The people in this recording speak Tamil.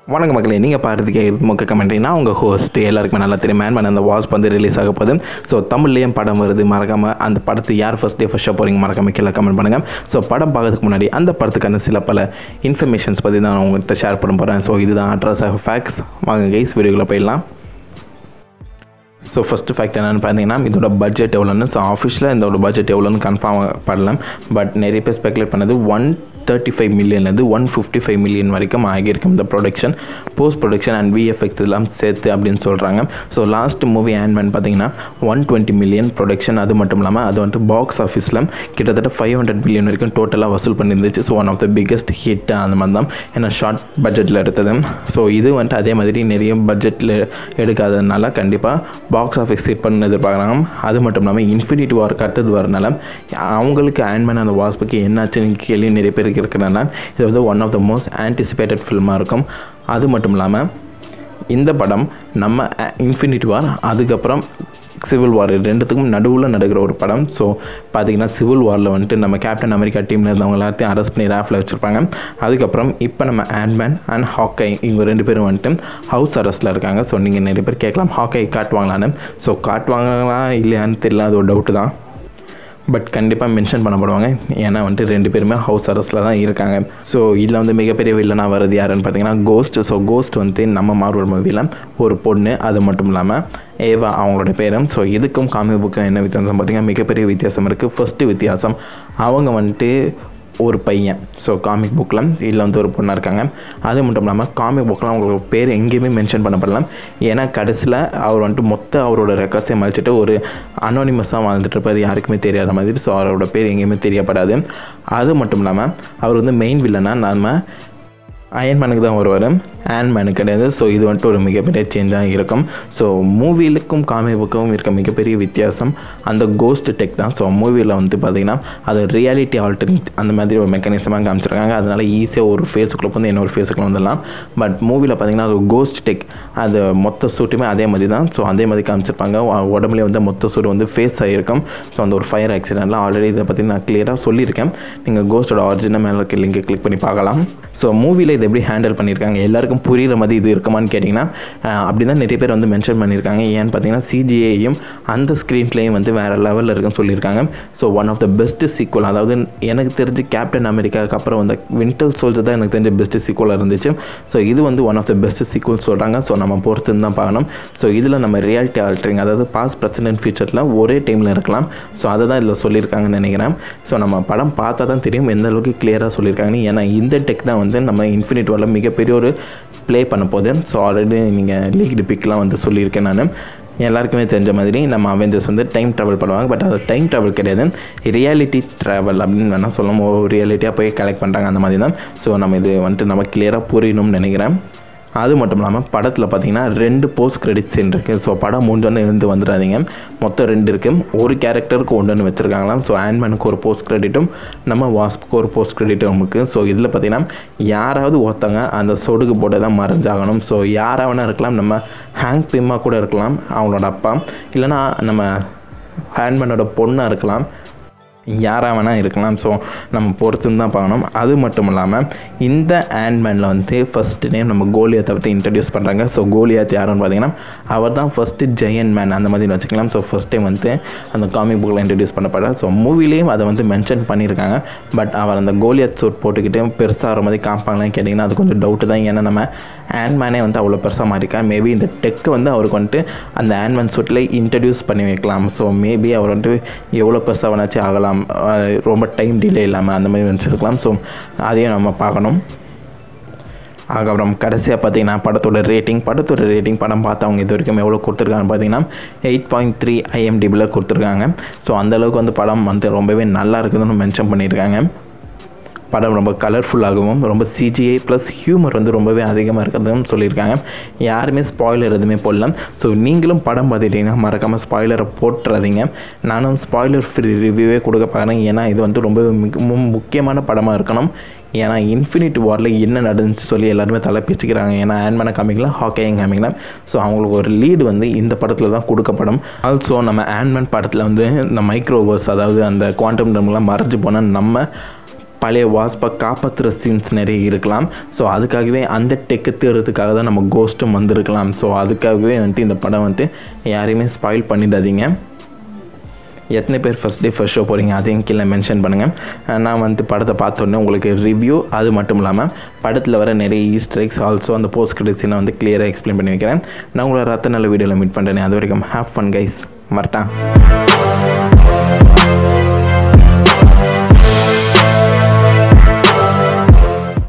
வணக்க மக்களே நீங்கள் பார்த்துக்கே முக்க கமெண்ட்ரினா உங்கள் ஹோஸ்ட் எல்லாருக்குமே நல்லா தெரியும் மேன் மேன் அந்த வாஸ் வந்து ரிலீஸ் ஆக போகுது ஸோ தமிழ்லேயும் படம் வருது மறக்காமல் அந்த படத்தை யார் ஃபஸ்ட் டே ஃபஸ்ட்டாக போகிறீங்க மறக்காம கீழே கமெண்ட் பண்ணுங்கள் ஸோ படம் பார்க்கறதுக்கு முன்னாடி அந்த படத்துக்கான சில பல இன்ஃபர்மேஷன்ஸ் பற்றி தான் நான் உங்கள்கிட்ட ஷேர் பண்ண போகிறேன் ஸோ இதுதான் அட்ரஸ் ஆஃப் ஃபேக்ஸ் வாங்க கைஸ் வீடியோக்குள்ளே போயிடலாம் ஸோ ஃபஸ்ட்டு ஃபேக்ட் என்னென்னு பார்த்தீங்கன்னா இதோட பட்ஜெட் எவ்வளோன்னு ஸோ ஆஃபீஸில் இதோட பட்ஜெட் எவ்வளோன்னு கன்ஃபார்ம் பண்ணலாம் பட் நிறைய பேர் ஸ்பெகுலேட் பண்ணது ஒன் தேர்ட்டி ஃபைவ் மில்லியன்லேருந்து ஒன் ஃபிஃப்டி ஃபைவ் மில்லியன் வரைக்கும் ஆகியிருக்கும் இந்த production post production and VFX எல்லாம் சேர்த்து அப்படின்னு சொல்கிறாங்க ஸோ லாஸ்ட் மூவி ஆண்ட்மேன் பார்த்தீங்கன்னா ஒன் டுவெண்ட்டி மில்லியன் ப்ரொடக்ஷன் அது மட்டும் இல்லாமல் அது வந்துட்டு பாக்ஸ் ஆஃபீஸில் கிட்டத்தட்ட ஃபைவ் ஹண்ட்ரட் மில்லியன் வரைக்கும் டோட்டலாக வசூல் பண்ணியிருந்துச்சு so one of the biggest hit அந்த மாதிரி தான் ஏன்னா ஷார்ட் பட்ஜெட்டில் எடுத்தது ஸோ இது வந்துட்டு அதே மாதிரி நிறைய பட்ஜெட்டில் எடுக்காததுனால கண்டிப்பாக பாக்ஸ் ஆஃபீஸ் ஹிட் பண்ண எதிர்பார்க்குறாங்க அது மட்டும் இல்லாமல் இன்ஃபினிட்டி வார்க்கு அடுத்தது வரனால அவங்களுக்கு ஆண்ட்மேன் அந்த வாஸ்புக்கு என்னாச்சுன்னு கேள்வி நிறைய பேருக்கு இருக்கிறனால இது வந்து one of the most anticipated ஃபில்மாக இருக்கும் அது மட்டும் இல்லாமல் இந்த படம் நம்ம இன்ஃபினிட்டி வார் அதுக்கப்புறம் சிவில் வார் ரெண்டுத்துக்கும் நடுவில் நடக்கிற ஒரு படம் ஸோ பார்த்தீங்கன்னா சிவில் வாரில் வந்துட்டு நம்ம கேப்டன் அமெரிக்கா டீமில் இருந்தவங்க எல்லாத்தையும் அரெஸ்ட் பண்ணி ரேஃபில் வச்சுருப்பாங்க அதுக்கப்புறம் இப்போ நம்ம ஆண்ட்மேன் அண்ட் ஹாக்கை இவங்க ரெண்டு பேரும் வந்துட்டு ஹவுஸ் அரெஸ்ட்டில் இருக்காங்க ஸோ நீங்கள் நிறைய பேர் கேட்கலாம் ஹாக்கை காட்டுவாங்களான்னு ஸோ காட்டுவாங்களா இல்லையான்னு தெரியல அது ஒரு டவுட்டு தான் பட் கண்டிப்பாக மென்ஷன் பண்ணப்படுவாங்க ஏன்னா வந்துட்டு ரெண்டு பேருமே ஹவுஸ் அரெஸ்ட்டில் தான் இருக்காங்க ஸோ இதில் வந்து மிகப்பெரிய வில்லனாக வருது யாருன்னு பார்த்தீங்கன்னா கோஸ்ட் ஸோ கோஸ்ட் வந்து நம்ம மார்வல் மூவியில் ஒரு பொண்ணு அது மட்டும் இல்லாமல் ஏவா அவங்களோட பேரும் ஸோ இதுக்கும் காமிக் புக்கும் என்ன வித்தியாசம் பார்த்தீங்கன்னா மிகப்பெரிய வித்தியாசம் இருக்குது ஃபஸ்ட்டு வித்தியாசம் அவங்க வந்துட்டு ஒரு பையன் ஸோ காமிக் புக்கில் இதில் வந்து ஒரு பொண்ணாக இருக்காங்க அது மட்டும் இல்லாமல் காமிக் புக்கில் அவங்களோட பேர் எங்கேயுமே மென்ஷன் பண்ணப்படலாம் ஏன்னா கடைசியில் அவர் வந்துட்டு மொத்த அவரோட ரெக்கார்ட்ஸை மறைச்சிட்டு ஒரு அனோனிமஸாக வாழ்ந்துட்டு இருப்பார் யாருக்குமே தெரியாத மாதிரி ஸோ அவரோட பேர் எங்கேயுமே தெரியப்படாது அது மட்டும் இல்லாமல் அவர் வந்து மெயின் வில்லனாக நம்ம அயன்மேனுக்கு தான் வருவார் ஆன்மேனுக்கு கிடையாது ஸோ இது வந்துட்டு ஒரு மிகப்பெரிய சேஞ்சாக இருக்கும் ஸோ மூவிலுக்கும் காமிக் புக்கும் இருக்க மிகப்பெரிய வித்தியாசம் அந்த கோஸ்ட் டெக் தான் ஸோ மூவியில் வந்து பார்த்திங்கன்னா அது ரியாலிட்டி ஆல்டரிங் அந்த மாதிரி ஒரு மெக்கானிசமாக காமிச்சிருக்காங்க அதனால் ஈஸியாக ஒரு ஃபேஸுக்குள்ளே வந்து இன்னொரு ஃபேஸுக்குள்ள வந்துடலாம் பட் மூவியில் பார்த்திங்கன்னா அது கோஸ்ட் டெக் அது மொத்த சூட்டுமே அதே மாதிரி தான் ஸோ அதே மாதிரி காமிச்சிருப்பாங்க உடம்புலேயே வந்து மொத்த சூடு வந்து ஃபேஸ் ஆகிருக்கும் ஸோ அந்த ஒரு ஃபயர் ஆக்சிடென்ட்லாம் ஆல்ரெடி இதை பற்றி நான் கிளியராக சொல்லியிருக்கேன் நீங்கள் கோஸ்டோட ஆரிஜினல் மேலே இருக்க லிங்கை கிளிக் பண்ணி பார்க்கலாம் ஸோ மூவியில் இது எப்படி ஹேண்டில் பண்ணியிருக்காங்க எல்லாருக்கும் புரிகிற மாதிரி இது இருக்குமான்னு கேட்டிங்கன்னா அப்படி தான் நிறைய பேர் வந்து மென்ஷன் பண்ணியிருக்காங்க ஏன்னு பார்த்தீங்கன்னா சிஜிஏயும் அந்த ஸ்க்ரீன் பிளேயும் வந்து வேறு லெவலில் இருக்குன்னு சொல்லியிருக்காங்க so one of the best sequel அதாவது எனக்கு தெரிஞ்சு கேப்டன் அமெரிக்காவுக்கு அப்புறம் வந்து வின்டர் சோல்ஜர் தான் எனக்கு தெரிஞ்ச பெஸ்ட் சீக்குவலாக இருந்துச்சு ஸோ இது வந்து one of the best sequel சொல்கிறாங்க ஸோ நம்ம பொறுத்து தான் பார்க்கணும் ஸோ இதில் நம்ம ரியாலிட்டி ஆல்ட்ரிங் அதாவது பாஸ்ட் ப்ரெசன்ட் அண்ட் ஃபியூச்சரில் ஒரே டைமில் இருக்கலாம் ஸோ அதை தான் இதில் சொல்லியிருக்காங்கன்னு நினைக்கிறேன் ஸோ நம்ம படம் பார்த்தா தான் தெரியும் எந்த அளவுக்கு கிளியராக சொல்லியிருக்காங்கன்னு ஏன்னா இந்த டெக் தான் வந்து நம்ம இன்ஃபினிட் வரல மிகப்பெரிய ஒரு ப்ளே பண்ண போகுது ஸோ ஆல்ரெடி நீங்கள் லீக்டு பிக்லாம் வந்து சொல்லியிருக்கேன் நான் எல்லாருக்குமே தெரிஞ்ச மாதிரி நம்ம அவெஞ்சர்ஸ் வந்து டைம் ட்ராவல் பண்ணுவாங்க பட் அது டைம் ட்ராவல் கிடையாது ரியாலிட்டி ட்ராவல் அப்படின்னு வேணால் சொல்லணும் ஒரு ரியாலிட்டியாக போய் கலெக்ட் பண்ணுறாங்க அந்த மாதிரி தான் ஸோ நம்ம இது வந்துட்டு நம்ம கிளியராக புரியணும்னு நினைக்கிறேன் அது மட்டும் இல்லாமல் படத்தில் பார்த்தீங்கன்னா ரெண்டு போஸ்ட் கிரெடிட் சீன் இருக்குது ஸோ படம் மூஞ்சோன்னு இருந்து வந்துடாதீங்க மொத்தம் ரெண்டு இருக்குது ஒரு கேரக்டருக்கு ஒன்றுன்னு வச்சுருக்காங்களாம் ஸோ ஆண்ட்மேனுக்கு ஒரு போஸ்ட் கிரெடிட்டும் நம்ம வாஸ்ப்க்கு ஒரு போஸ்ட் கிரெடிட்டும் இருக்குது ஸோ இதில் பார்த்தீங்கன்னா யாராவது ஒருத்தங்க அந்த சொடுக்கு போட்டு தான் மறைஞ்சாகணும் ஸோ யாராக வேணால் இருக்கலாம் நம்ம ஹேங் பிம்மா கூட இருக்கலாம் அவங்களோட அப்பா இல்லைனா நம்ம ஹேண்ட்மேனோட பொண்ணாக இருக்கலாம் யாராக வேணால் இருக்கலாம் ஸோ நம்ம பொறுத்துன்னு தான் பார்க்கணும் அது மட்டும் இல்லாமல் இந்த ஆண்ட்மேனில் வந்து ஃபஸ்ட்டு நேம் நம்ம கோலியாத்தை பற்றி இன்ட்ரடியூஸ் பண்ணுறாங்க ஸோ கோலியாத் யாருன்னு பார்த்தீங்கன்னா அவர் தான் ஃபஸ்ட்டு ஜெயன் மேன் அந்த மாதிரி வச்சுக்கலாம் ஸோ ஃபஸ்ட் டைம் வந்து அந்த காமிக் புக்கில் இன்ட்ரடியூஸ் பண்ணப்படுறார் ஸோ மூவிலையும் அதை வந்து மென்ஷன் பண்ணியிருக்காங்க பட் அவர் அந்த கோலியாத் சூட் போட்டுக்கிட்டு பெருசாக வர மாதிரி காமிப்பாங்களான்னு கேட்டிங்கன்னா அது கொஞ்சம் டவுட்டு தான் ஏன்னா நம்ம ஆண்ட்மேனே வந்து அவ்வளோ பெருசாக மாறிக்கா மேபி இந்த டெக்கு வந்து அவருக்கு வந்துட்டு அந்த ஆண்ட்மேன் சூட்டில் இன்ட்ரடியூஸ் பண்ணி வைக்கலாம் ஸோ மேபி அவர் வந்துட்டு எவ்வளோ பெருசாக வேணாச்சும் ஆகலாம் ரொம்ப டைம் டிலே இல்லாமல் அந்த மாதிரி வச்சுருக்கலாம் ஸோ அதையும் நம்ம பார்க்கணும் அதுக்கப்புறம் கடைசியாக பார்த்தீங்கன்னா படத்தோட ரேட்டிங் படத்தோட ரேட்டிங் படம் பார்த்தவங்க இது வரைக்கும் எவ்வளோ கொடுத்துருக்காங்கன்னு பார்த்தீங்கன்னா எயிட் பாயிண்ட் த்ரீ ஐஎம்டிபியில் கொடுத்துருக்காங்க ஸோ அந்தளவுக்கு வந்து படம் வந்து ரொம்பவே நல்லா இருக்குதுன்னு மென்ஷன் பண்ணியிருக்காங்க படம் ரொம்ப கலர்ஃபுல்லாகவும் ரொம்ப சிஜிஐ ப்ளஸ் ஹியூமர் வந்து ரொம்பவே அதிகமாக இருக்கிறதுன்னு சொல்லியிருக்காங்க யாருமே ஸ்பாய்லர் எதுவுமே போடலாம் ஸோ நீங்களும் படம் பார்த்துட்டிங்கன்னா மறக்காமல் ஸ்பாய்லரை போட்டுறாதீங்க நானும் ஸ்பாய்லர் ஃப்ரீ ரிவ்யூவே கொடுக்க பார்க்குறேன் ஏன்னா இது வந்து ரொம்ப முக்கியமான படமாக இருக்கணும் ஏன்னா இன்ஃபினிட் வாரில் என்ன நடந்துச்சு சொல்லி எல்லாருமே தலை பிரிச்சுக்கிறாங்க ஏன்னா ஆன்மேனை காமிக்கலாம் ஹாக்கையும் காமிக்கலாம் ஸோ அவங்களுக்கு ஒரு லீடு வந்து இந்த படத்தில் தான் கொடுக்கப்படும் ஆல்சோ நம்ம ஆன்மேன் படத்தில் வந்து இந்த மைக்ரோவர்ஸ் அதாவது அந்த குவாண்டம் டம்லாம் மறைஞ்சு போனால் நம்ம பழைய வாஸ்பை காப்பாற்றுற சீன்ஸ் நிறைய இருக்கலாம் ஸோ அதுக்காகவே அந்த டெக்கு தேடுறதுக்காக தான் நம்ம கோஸ்ட்டும் வந்திருக்கலாம் ஸோ அதுக்காகவே வந்துட்டு இந்த படம் வந்துட்டு யாரையுமே ஸ்பாயில் பண்ணிடாதீங்க எத்தனை பேர் ஃபஸ்ட் டே ஃபர்ஸ்ட் ஷோ போகிறீங்க அதையும் கீழே மென்ஷன் பண்ணுங்கள் நான் வந்து படத்தை பார்த்தோன்னே உங்களுக்கு ரிவ்யூ அது மட்டும் இல்லாமல் படத்தில் வர நிறைய ஈஸ்டர் எக்ஸ் ஆல்சோ அந்த போஸ்ட் கிரெடிட்ஸ் நான் வந்து கிளியராக எக்ஸ்பிளைன் பண்ணி வைக்கிறேன் நான் உங்களை ரத்த நல்ல வீடியோவில் மீட் பண்ணுறேன் அது வரைக்கும் ஹேப் ஃபன் கைஸ் வரட்டான்